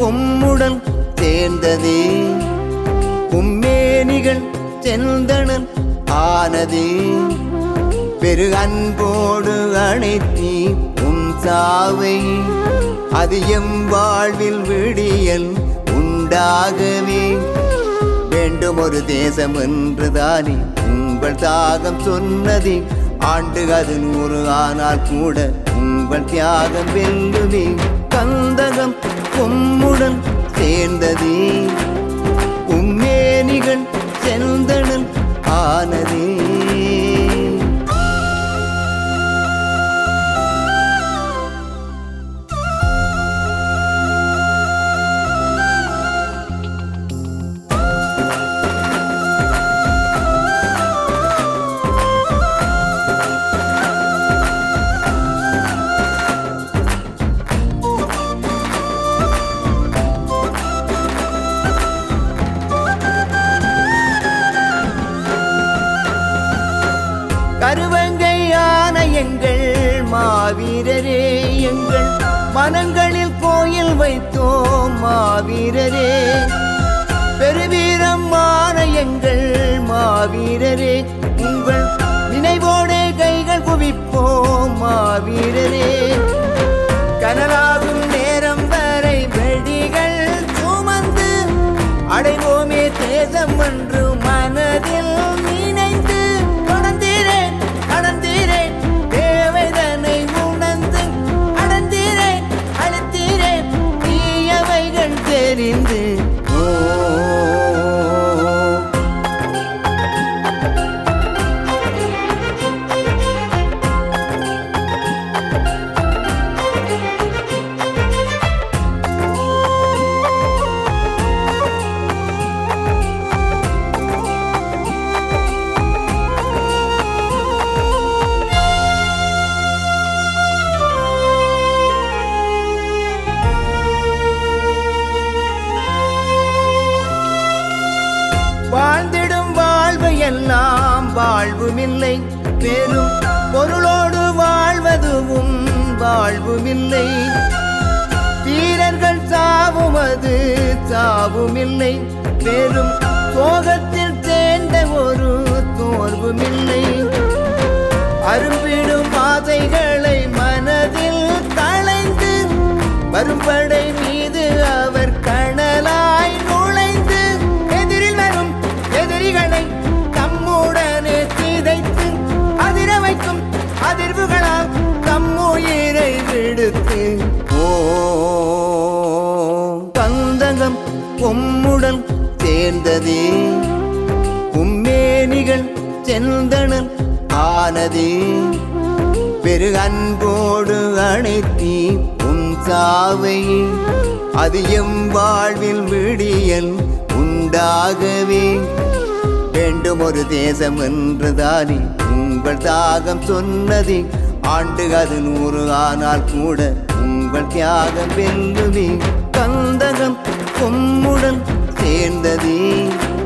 உம்முடன் சேர்ந்ததே உம்மேனிகள் செந்தணல் ஆனதே பெரு அன்போடு அணைத்தி உன் சாவை அது எம் வாழ்வில் விடியல் உண்டாகவே வேண்டும் ஒரு தேசம் என்றுதானே உங்கள் தாகம் சொன்னதே ஆண்டு அது நூறு ஆனால் கூட உங்கள் தியாகம் வெல்லுமே கந்தகம் உம்முடன் சேர்ந்ததே உம்மேனிகள் செந்தணல் ஆனதே கருவங்கையான எங்கள் மாவீரரே எங்கள் மனங்களில் கோயில் வைத்தோம் மாவீரரே பெருவீரமான எங்கள் மாவீரரே உங்கள் நினைவோடே கைகள் குவிப்போம் மாவீரரே கனலாகும் நேரம் வரை வெடிகள் சுமந்து அடைவோமே தேசம் என்று மனதில் நினைந்து கடந்தீரேன் கடந்தீரேன் தேவைதனை உணர்ந்து அடந்தீரேன் அழுத்தீரேன் தீயவைகள் தெரிந்து ஓ வாழ்ந்திடும் வாழ்வு எல்லாம் வாழ்வுமில்லை பெரும் பொருளோடு வாழ்வதுவும் வாழ்வுமில்லை வீரர்கள் சாவும் அது சாவுமில்லை பெரும் சோகத்தில் சேர்ந்த ஒரு தோர்வுமில்லை அரும்பிடும் பாதைகளை மனதில் களைந்து வரும்படை மீது அவர் கணலாய் நுழைந்து எதிரில் வரும் எதிரிகளை தம்முடனே சிதைத்து அதிர வைக்கும் அதிர்வுகளால் தம்முயிரை விடுத்து ஓ கந்தகம் உம்முடன் சேர்ந்ததே உம்மேனிகள் செந்தணல் ஆனதே பெரு அன்போடு அணைத்தி உன் சாவை அது எம் வாழ்வில் விடியல் உண்டாகவே வேண்டும் ஒரு தேசம் என்றுதானே உங்கள் தாகம் சொன்னதே ஆண்டு அது நூறு ஆனால் கூட உங்கள் தியாகம் வெல்லுமே கந்தகம் உம்முடன் சேர்ந்ததே